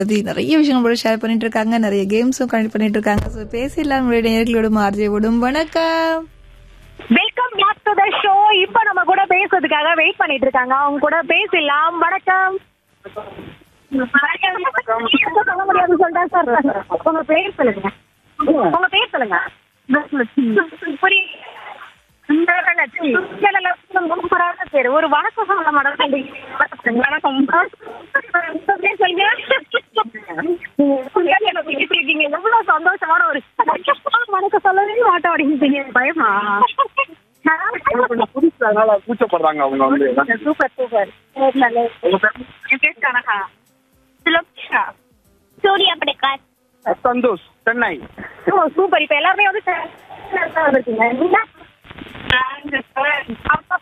பத்தி நிறைய விஷயங்களோட ஷேர் பண்ணிட்டு இருக்காங்க நிறைய கேம்ஸும் கனெக்ட் பண்ணிட்டு இருக்காங்க ஸோ பேசிடலாம் நம்மளுடைய நேர்களோடும் ஆர்ஜேவோடும் வணக்கம் welcome back to the show இப்போ நம்ம கூட பேசுறதுக்காக வெயிட் பண்ணிட்டு இருக்காங்க அவங்க கூட பேசலாம் வணக்கம் வணக்கம். சொல்ல முடியாது சொல்றேன் சார் உங்க பேர் சொல்லுங்க உங்க பேர் சொல்லுங்க புரியுது. சுந்தரலட்சுமி. சுந்தரலட்சுமி சூப்பரான பேரு. ஒரு வணக்கம் சொல்ல மேடம் வணக்கம் உங்க பேர் சொல்லுங்க நீங்க இருக்கீங்க. எவ்வளவு சந்தோஷமான ஒரு வணக்கம் சொல்லவே மாட்டோம் அப்படின்னு பயமா கொஞ்சம் புதுசு அதனால கூச்சப்படுறாங்க அவங்க வந்து சூப்பர் சூப்பர் உங்க பேர்? என் பேர் கனகா சுலக்ஷா சூர்யா பிரகாஷ் சந்தோஷ் சென்னை ஓ சூப்பர் இப்ப எல்லாருமே வந்து சென்னையில தான் வந்திருக்கீங்க நீங்க? அப்பா,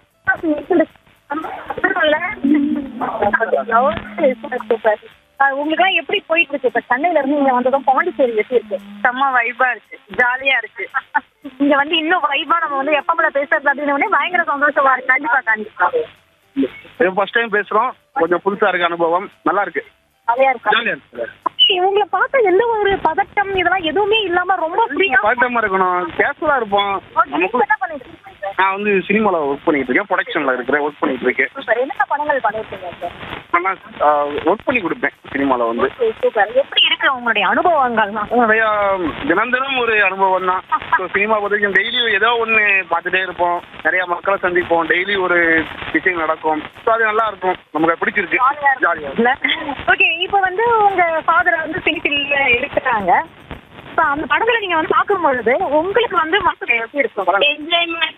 சூப்பர், சூப்பர். அஹ் உங்களுக்குலாம் எப்படி போயிட்டு இருக்கு இப்ப சென்னையில இருந்து இங்க வந்ததும் பாண்டிச்சேரி எப்படி இருக்கு செம்ம வைபா இருக்கு ஜாலியா இருக்கு இங்க வந்து இன்னும் வைபா நம்ம வந்து எப்ப பேசுறது அப்படின்னு உடனே பயங்கர சந்தோஷமா இருக்கு கண்டிப்பா கண்டிப்பா இது ஃபர்ஸ்ட் டைம் பேசுறோம் கொஞ்சம் புதுசா இருக்கு அனுபவம் நல்லா இருக்கு ஜாலியா இருக்கா ஜாலியா இருக்கு இவங்களை பார்த்தா எந்த ஒரு பதட்டம் இதெல்லாம் எதுவுமே இல்லாம ரொம்ப ஃப்ரீயா பதட்டமா இருக்கணும் கேஷுவலா இருப்போம் நமக்கு என்ன பண்ணிட்டு இருக்கீங்க சார்? நான் வந்து சினிமால ஒர்க் பண்ணிட்டு இருக்கேன் ப்ரொடக்ஷன்ல இருக்கிறேன் ஒர்க் பண்ணிட்டு இருக்கேன் சூப்பர் என்னென்ன படங்கள் பண்ணிருக்கீங்க சார் நான் ஒர்க் பண்ணி கொடுப்பேன் சினிமால வந்து ஓகே, சூப்பர் எப்படி இருக்கு உங்களுடைய அனுபவங்கள்லாம் நிறைய தினம் தினம் ஒரு அனுபவம் தான் ஸோ சினிமா பொறுத்த வரைக்கும் டெய்லி ஏதோ ஒன்று பார்த்துட்டே இருப்போம் நிறைய மக்களை சந்திப்போம் டெய்லி ஒரு விஷயம் நடக்கும் ஸோ அது நல்லா இருக்கும் நமக்கு பிடிச்சிருக்கு ஜாலியாக ஓகே இப்போ வந்து உங்க ஃபாதர் வந்து சினிஃபில்ல இருக்கிறாங்க இப்போ அந்த படத்துல நீங்க வந்து பார்க்கும் பொழுது உங்களுக்கு வந்து மனசுல எப்படி இருக்கும் என்ஜாய்மெண்ட்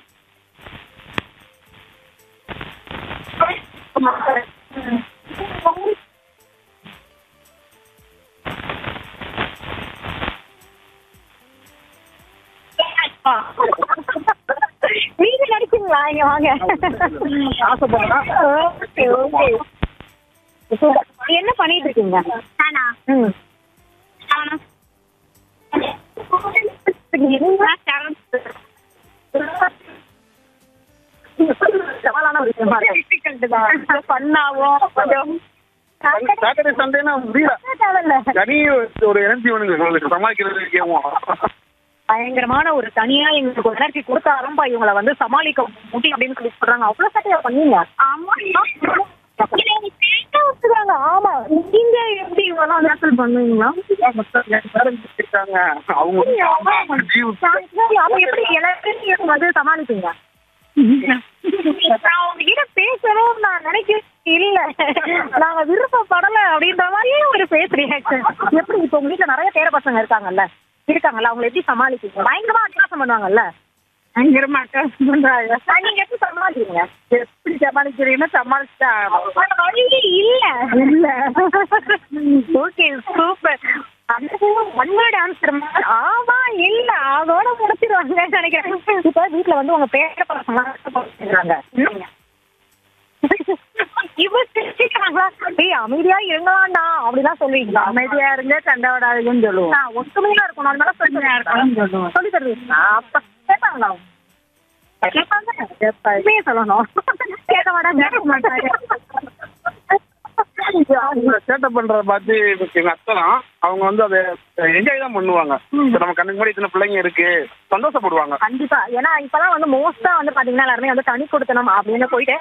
நீங்க நடிச்சீங்களா இங்க வாங்க ஆசைப்படுறேன் ஓகே ஓகே என்ன பண்ணிட்டு இருக்கீங்க நானா ம் சவாலான ஒரு விஷயமா இருக்கு. பண்ணாவும் கொஞ்சம் சாட்டர்டே சண்டேனா முடியல தேவையில்ல. தனி ஒரு எனர்ஜி வேணுங்க உங்களுக்கு சமாளிக்கிறது கேவும் பயங்கரமான ஒரு தனியா எங்களுக்கு ஒரு எனர்ஜி கொடுத்தாரும்பா இவங்களை வந்து சமாளிக்க முடியும் அப்படின்னு சொல்லி சொல்றாங்க அவ்வளவு சட்டையா பண்ணீங்க ஆமா ஒத்துக்கிறாங்க ஆமா நீங்க எப்படி இவெல்லாம் நேசல் பண்ணுவீங்களா இருக்காங்க அவங்க ஜீவ் அப்ப எப்படி எல்லாத்தையும் வந்து சமாளிப்பீங்க நான் உங்ககிட்ட பேசணும் நான் நினைக்கிறேன் இல்ல நாங்க விருப்பப்படல அப்படின்ற மாதிரியே ஒரு ஃபேஸ் ரியாக்ஷன் எப்படி இப்ப உங்க வீட்டுல நிறைய பேர பசங்க இருக்காங்கல்ல இருக்காங்கல்ல அவங்க எப்படி சமாளிப்பீங்க பயங்கரமா அட்டகாசம் பண்ணுவாங்கல்ல பயங்கரமா அட்டகாசம் பண்றாங்க நான் நீங்க எப்படி சமாளிக்கிறீங்க எப்படி சமாளிக்கிறீங்கன்னா சமாளிச்சுட்டா வேற வழியே இல்ல இல்ல ஓகே சூப்பர் அந்த ஒன் வேர்ட் ஆன்சர் ஆமா இல்ல அதோட முடிச்சிருவாங்க நினைக்கிறேன் இப்ப வீட்ல வந்து உங்க பேர பசங்க இவ சிரிச்சுக்கிறாங்களா டேய் அமைதியா இருங்களாண்டா அப்படிலாம் சொல்லுவீங்களா அமைதியா இருங்க சண்டை விடாதுன்னு சொல்லுவோம் நான் ஒத்துமையா இருக்கணும் அதனால சொல்லுங்க இருக்கணும்னு சொல்லுவோம். சொல்லி தருவீங்களா அப்ப கேட்பாங்களா கேட்பாங்க உண்மையை சொல்லணும் கேட்க மாட்டாங்க கேட்க மாட்டாங்க சேட்டை பண்றத பார்த்து எங்க அத்தை தான் அவங்க வந்து அதை என்ஜாய் தான் பண்ணுவாங்க இப்ப நம்ம கண்ணுக்கு முன்னாடி இத்தனை பிள்ளைங்க இருக்கு சந்தோஷப்படுவாங்க கண்டிப்பா ஏன்னா இப்பதான் வந்து மோஸ்டா வந்து பாத்தீங்கன்னா எல்லாருமே வந்து தனி கொடுத்தணும் அப்படின்னு போயிட்டு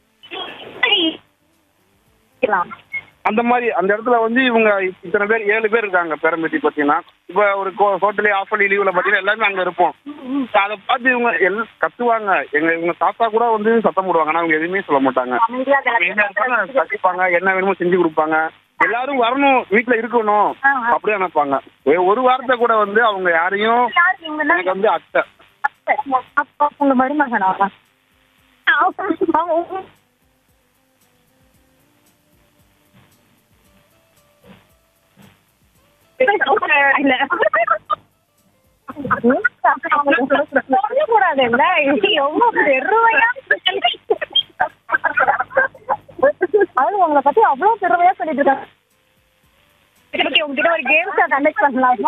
இருக்கலாம். அந்த மாதிரி அந்த இடத்துல வந்து இவங்க இத்தனை பேர் ஏழு பேர் இருக்காங்க பேரம்பேட்டி பார்த்தீங்கன்னா இப்போ ஒரு ஹோட்டலே ஆஃப் பண்ணி லீவில் பார்த்தீங்கன்னா எல்லாருமே அங்கே இருப்போம் அதை பார்த்து இவங்க எல் கத்துவாங்க எங்க இவங்க தாத்தா கூட வந்து சத்தம் போடுவாங்க ஆனால் அவங்க எதுவுமே சொல்ல மாட்டாங்க அமைதியா என்ன இருக்காங்க, கத்திப்பாங்க என்ன வேணுமோ செஞ்சு கொடுப்பாங்க எல்லாரும் வரணும் வீட்டில் இருக்கணும் அப்படியே நினைப்பாங்க ஒரு- ஒரு வாரத்தை கூட வந்து அவங்க யாரையும் யாரு இவங்கன்னா எனக்கு வந்து அத்தை அப்பா உங்க மருமகனா அவங்க உங்க- இல்ல. சொல்லக்கூடாதுல்ல இது எவ்வளவு பெருமையா அது உங்களை பத்தி அவ்வளவு பெருமையா சொல்லிட்டு இருக்காங்க ஓகே உங்ககிட்ட ஒரு கேம்ஸ் கண்டக்ட் பண்ணலாமா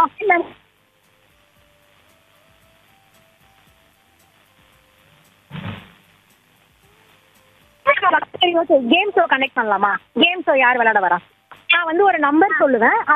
சரி ஓகே கேம் ஷோ கனெக்ட் பண்ணலாமா கேம் ஷோ யார் விளையாட வரா நான் வந்து ஒரு நம்பர் சொல்லுவேன்